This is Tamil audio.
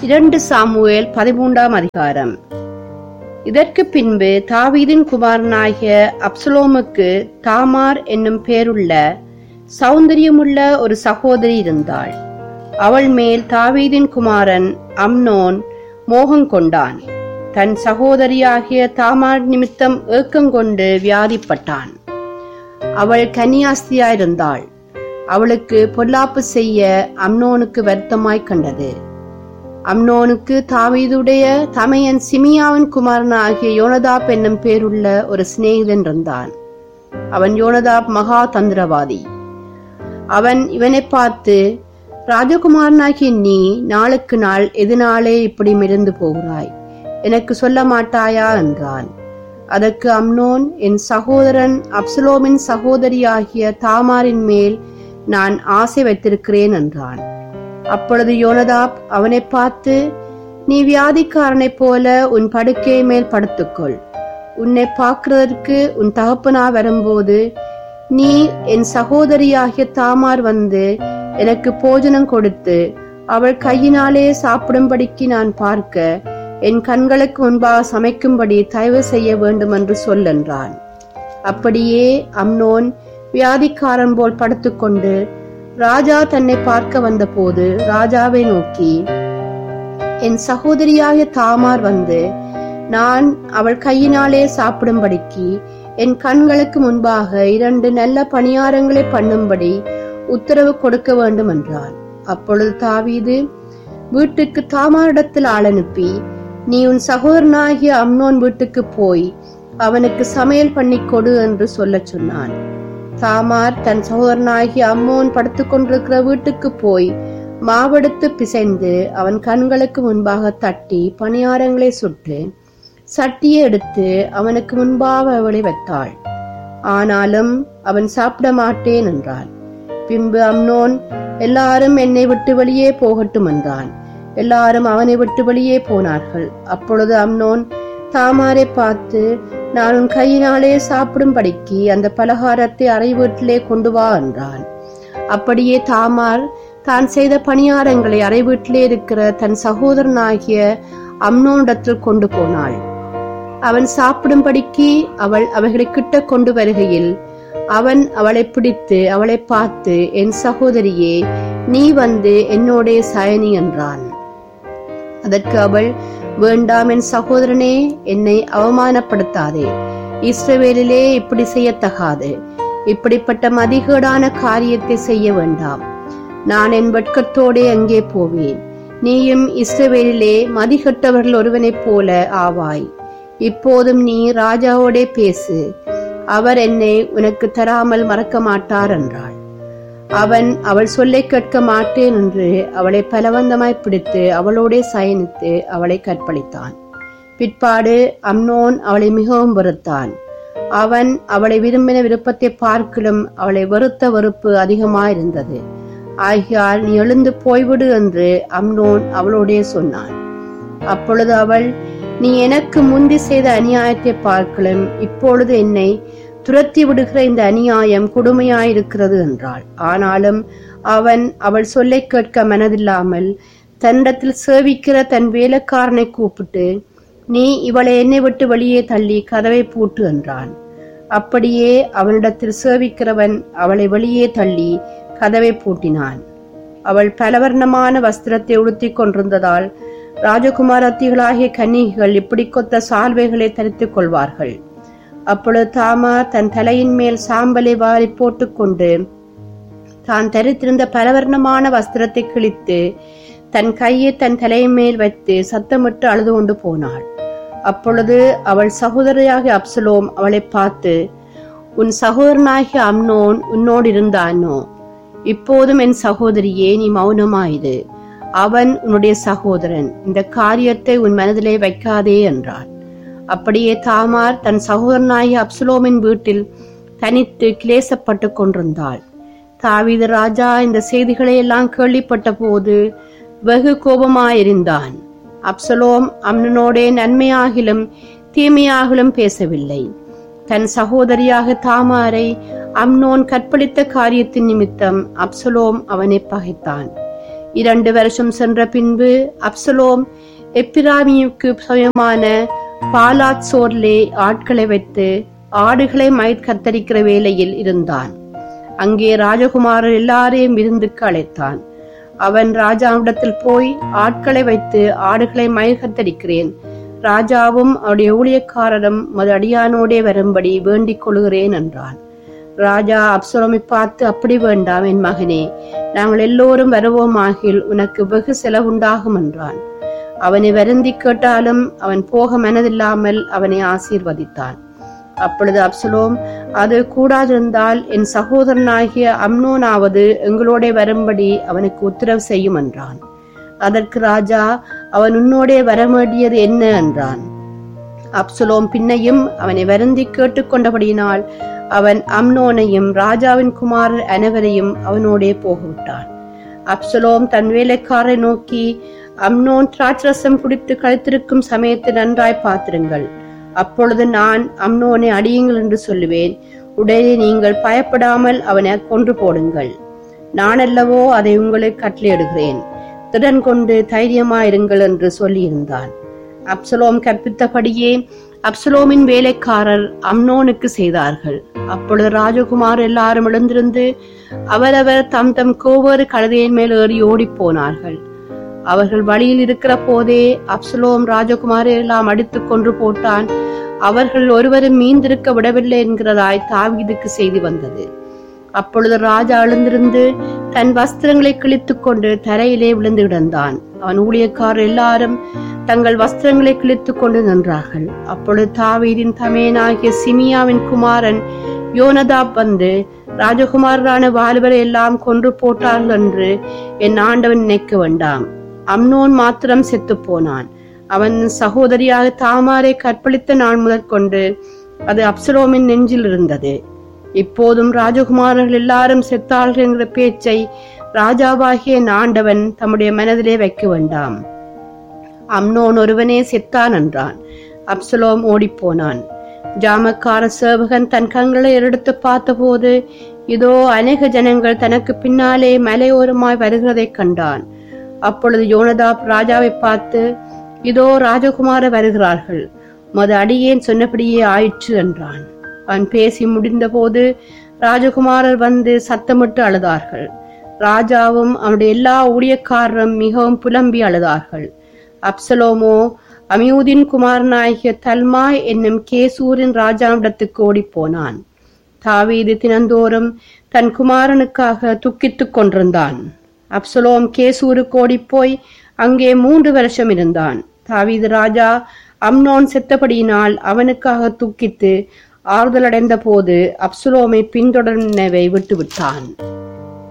இரண்டு சாமுவேல் பதிமூன்றாம் அதிகாரம் இதற்கு பின்பு தாவீதின் குமாரனாகிய அப்சலோமுக்கு தாமார் என்னும் பேருள்ள சௌந்தரியமுள்ள ஒரு சகோதரி இருந்தாள் அவள் மேல் தாவீதின் குமாரன் அம்னோன் மோகம் கொண்டான் தன் சகோதரியாகிய தாமார் நிமித்தம் ஏக்கங்கொண்டு வியாதிப்பட்டான் அவள் கன்னியாஸ்தியாயிருந்தாள் அவளுக்கு பொல்லாப்பு செய்ய அம்னோனுக்கு வருத்தமாய் கண்டது அம்னோனுக்கு தாவீதுடைய தமையன் சிமியாவின் குமாரன் ஆகிய யோனதாப் என்னும் பேருள்ள ஒரு சிநேகிதன் இருந்தான் அவன் யோனதாப் மகா தந்திரவாதி அவன் இவனை பார்த்து ராஜகுமாரனாகிய நீ நாளுக்கு நாள் எதனாலே இப்படி மிருந்து போகிறாய் எனக்கு சொல்ல மாட்டாயா என்றான் அதற்கு அம்னோன் என் சகோதரன் அப்சலோமின் சகோதரியாகிய தாமாரின் மேல் நான் ஆசை வைத்திருக்கிறேன் என்றான் அப்பொழுது யோனதாப் அவனை பார்த்து நீ வியாதிக்காரனைப் போல உன் படுக்கை மேல் படுத்துக்கொள் உன்னை பார்க்கிறதற்கு உன் தகப்பனா வரும்போது நீ என் சகோதரியாகிய தாமார் வந்து எனக்கு போஜனம் கொடுத்து அவள் கையினாலே சாப்பிடும்படிக்கு நான் பார்க்க என் கண்களுக்கு முன்பாக சமைக்கும்படி தயவு செய்ய வேண்டும் என்று சொல்லென்றான் அப்படியே அம்னோன் வியாதிக்காரன் போல் படுத்துக்கொண்டு ராஜா தன்னை பார்க்க வந்தபோது ராஜாவை நோக்கி என் சகோதரியாகிய தாமார் வந்து நான் அவள் கையினாலே சாப்பிடும்படிக்கு என் கண்களுக்கு முன்பாக இரண்டு நல்ல பணியாரங்களை பண்ணும்படி உத்தரவு கொடுக்க வேண்டும் என்றான் அப்பொழுது தாவீது வீட்டுக்கு தாமாரிடத்தில் ஆள் அனுப்பி நீ உன் சகோதரனாகிய அம்னோன் வீட்டுக்கு போய் அவனுக்கு சமையல் பண்ணி கொடு என்று சொல்லச் சொன்னான் தாமார் தன் சகோதரனாகிய அம்மோன் படுத்துக் கொண்டிருக்கிற வீட்டுக்கு போய் மாவெடுத்து பிசைந்து அவன் கண்களுக்கு முன்பாக தட்டி பணியாரங்களை சுட்டு சட்டியை எடுத்து அவனுக்கு முன்பாக அவளை வைத்தாள் ஆனாலும் அவன் சாப்பிட மாட்டேன் என்றான் பின்பு அம்னோன் எல்லாரும் என்னை விட்டு வெளியே போகட்டும் என்றான் எல்லாரும் அவனை விட்டு வெளியே போனார்கள் அப்பொழுது அம்னோன் தாமாரை பார்த்து நான் உன் கையினாலே சாப்பிடும்படிக்கு அந்த பலகாரத்தை அறை வீட்டிலே கொண்டு வா என்றான் அப்படியே தாமார் தான் செய்த பணியாரங்களை அறை வீட்டிலே இருக்கிற தன் சகோதரனாகிய அம்னோனிடத்தில் கொண்டு போனாள் அவன் சாப்பிடும்படிக்கு அவள் அவைகளை கிட்ட கொண்டு வருகையில் அவன் அவளை பிடித்து அவளை பார்த்து என் சகோதரியே நீ வந்து என்னோடே சயனி என்றான் அதற்கு அவள் வேண்டாம் என் சகோதரனே என்னை அவமானப்படுத்தாதே இஸ்ரவேலிலே இப்படி செய்யத்தகாது இப்படிப்பட்ட மதிகேடான காரியத்தை செய்ய வேண்டாம் நான் என் வெட்கத்தோடே அங்கே போவேன் நீயும் இஸ்ரவேலிலே மதிகட்டவர்கள் ஒருவனைப் போல ஆவாய் இப்போதும் நீ ராஜாவோடே பேசு அவர் என்னை உனக்கு தராமல் மறக்க மாட்டார் என்றாள் அவன் அவள் சொல்லை கேட்க மாட்டேன் என்று அவளை பலவந்தமாய் பிடித்து அவளோடே சயனித்து அவளை கற்பழித்தான் பிற்பாடு அம்னோன் அவளை மிகவும் வெறுத்தான் அவன் அவளை விரும்பின விருப்பத்தை பார்க்கிலும் அவளை வெறுத்த வெறுப்பு அதிகமாயிருந்தது ஆகியால் நீ எழுந்து போய்விடு என்று அம்னோன் அவளோடே சொன்னான் அப்பொழுது அவள் நீ எனக்கு முந்தி செய்த அநியாயத்தை பார்க்கலும் இப்பொழுது என்னை துரத்தி விடுகிற இந்த அநியாயம் கொடுமையாயிருக்கிறது என்றாள் ஆனாலும் அவன் அவள் சொல்லை கேட்க மனதில்லாமல் தன்னிடத்தில் சேவிக்கிற தன் வேலைக்காரனை கூப்பிட்டு நீ இவளை என்னை விட்டு வெளியே தள்ளி கதவை பூட்டு என்றான் அப்படியே அவனிடத்தில் சேவிக்கிறவன் அவளை வெளியே தள்ளி கதவை பூட்டினான் அவள் பலவர்ணமான வஸ்திரத்தை உடுத்திக் கொண்டிருந்ததால் ராஜகுமாரத்திகளாகிய கன்னிகைகள் இப்படி கொத்த சால்வைகளை தரித்துக் கொள்வார்கள் அப்பொழுது தாமா தன் தலையின் மேல் சாம்பலை வாரி போட்டுக்கொண்டு தான் தரித்திருந்த பலவர்ணமான வஸ்திரத்தை கிழித்து தன் கையை தன் தலையின் மேல் வைத்து சத்தமிட்டு அழுது கொண்டு போனாள் அப்பொழுது அவள் சகோதரியாகிய அப்சலோம் அவளை பார்த்து உன் சகோதரனாகிய அம்னோன் உன்னோடு இருந்தானோ இப்போதும் என் சகோதரியே நீ மௌனமாயிரு அவன் உன்னுடைய சகோதரன் இந்த காரியத்தை உன் மனதிலே வைக்காதே என்றான் அப்படியே தாமார் தன் சகோதரனாகிய அப்சலோமின் வீட்டில் தனித்து கிளேசப்பட்டு கொண்டிருந்தாள் தாவீது ராஜா இந்த செய்திகளை எல்லாம் கேள்விப்பட்ட போது வெகு கோபமாயிருந்தான் அப்சலோம் அம்னனோடே நன்மையாகிலும் தீமையாகிலும் பேசவில்லை தன் சகோதரியாக தாமாரை அம்னோன் கற்பழித்த காரியத்தின் நிமித்தம் அப்சலோம் அவனை பகைத்தான் இரண்டு வருஷம் சென்ற பின்பு அப்சலோம் எப்பிராமியுக்கு சுயமான பாலாத் சோர்லே ஆட்களை வைத்து ஆடுகளை மயிர் கத்தரிக்கிற வேலையில் இருந்தான் அங்கே ராஜகுமாரர் எல்லாரையும் விருந்துக்கு அழைத்தான் அவன் ராஜாவிடத்தில் போய் ஆட்களை வைத்து ஆடுகளை மயிர் கத்தரிக்கிறேன் ராஜாவும் அவருடைய ஊழியக்காரரும் மது அடியானோடே வரும்படி வேண்டிக் கொள்கிறேன் என்றான் ராஜா அப்சலோமை பார்த்து அப்படி வேண்டாம் என் மகனே நாங்கள் எல்லோரும் வருவோமாகில் உனக்கு வெகு செலவுண்டாகும் என்றான் அவனை வருந்தி கேட்டாலும் அவன் போக மனதில்லாமல் அவனை ஆசீர்வதித்தான் அப்பொழுது அப்சலோம் அது கூடாதிருந்தால் என் சகோதரனாகிய அம்னோனாவது எங்களோட வரும்படி அவனுக்கு உத்தரவு செய்யும் என்றான் அதற்கு ராஜா அவன் உன்னோடே வரவேண்டியது என்ன என்றான் அப்சலோம் பின்னையும் அவனை வருந்தி கேட்டுக்கொண்டபடியினால் அவன் அம்னோனையும் ராஜாவின் குமாரர் அனைவரையும் அவனோடே போகவிட்டான் அப்சலோம் தன் வேலைக்காரை நோக்கி அம்னோன் திராட்சரசம் குடித்து கழித்திருக்கும் சமயத்தை நன்றாய் பார்த்திருங்கள் அப்பொழுது நான் அம்னோனை அடியுங்கள் என்று சொல்லுவேன் உடனே நீங்கள் பயப்படாமல் அவனை கொன்று போடுங்கள் நான் அல்லவோ அதை உங்களுக்கு கட்டளையிடுகிறேன் திடன் கொண்டு தைரியமாயிருங்கள் என்று சொல்லியிருந்தான் அப்சலோம் கற்பித்தபடியே அப்சலோமின் வேலைக்காரர் அம்னோனுக்கு செய்தார்கள் அப்பொழுது ராஜகுமார் எல்லாரும் எழுந்திருந்து அவரவர் தம் தம் கோவேறு கழுதையின் மேல் ஏறி ஓடிப் போனார்கள் அவர்கள் வழியில் இருக்கிற போதே அப்சலோம் ராஜகுமாரை எல்லாம் அடித்துக் கொன்று போட்டான் அவர்கள் ஒருவரும் மீந்திருக்க விடவில்லை என்கிறதாய் தாவீதுக்கு செய்தி வந்தது அப்பொழுது ராஜா எழுந்திருந்து தன் வஸ்திரங்களை கிழித்துக் கொண்டு தரையிலே விழுந்து கிடந்தான் அவன் ஊழியக்காரர் எல்லாரும் தங்கள் வஸ்திரங்களை கிழித்துக் கொண்டு நின்றார்கள் அப்பொழுது தாவீதின் தமையனாகிய சிமியாவின் குமாரன் யோனதாப் வந்து ராஜகுமாரரான வாலிபரை எல்லாம் கொன்று போட்டார்கள் என்று என் ஆண்டவன் நினைக்க வேண்டாம் அம்னோன் மாத்திரம் செத்து போனான் அவன் சகோதரியாக தாமாரை கற்பழித்த நாள் முதற்கொண்டு அது அப்சலோமின் நெஞ்சில் இருந்தது இப்போதும் ராஜகுமாரர்கள் எல்லாரும் செத்தார்கள் என்கிற பேச்சை ராஜாவாகிய ஆண்டவன் தம்முடைய மனதிலே வைக்க வேண்டாம் அம்னோன் ஒருவனே செத்தான் என்றான் அப்சலோம் ஓடிப்போனான் ஜாமக்கார சேவகன் தன் கண்களை எடுத்து பார்த்தபோது இதோ அநேக ஜனங்கள் தனக்கு பின்னாலே மலையோரமாய் வருகிறதைக் கண்டான் அப்பொழுது யோனதாப் ராஜாவை பார்த்து இதோ ராஜகுமார வருகிறார்கள் மது அடியேன் சொன்னபடியே ஆயிற்று என்றான் அவன் பேசி முடிந்தபோது ராஜகுமாரர் வந்து சத்தமிட்டு அழுதார்கள் ராஜாவும் அவனுடைய எல்லா ஊழியக்காரரும் மிகவும் புலம்பி அழுதார்கள் அப்சலோமோ அமியூதின் குமாரனாகிய தல்மாய் என்னும் கேசூரின் ராஜாவிடத்துக்கு ஓடிப்போனான் தாவீது தினந்தோறும் தன் குமாரனுக்காக துக்கித்துக் கொண்டிருந்தான் அப்சலோம் கேசூருக்கு ஓடிப்போய் அங்கே மூன்று வருஷம் இருந்தான் தாவீது ராஜா அம்னோன் செத்தபடியினால் அவனுக்காக துக்கித்து ஆறுதலடைந்த போது அப்சுலோமை பின்தொடர்ந்தவை விட்டுவிட்டான்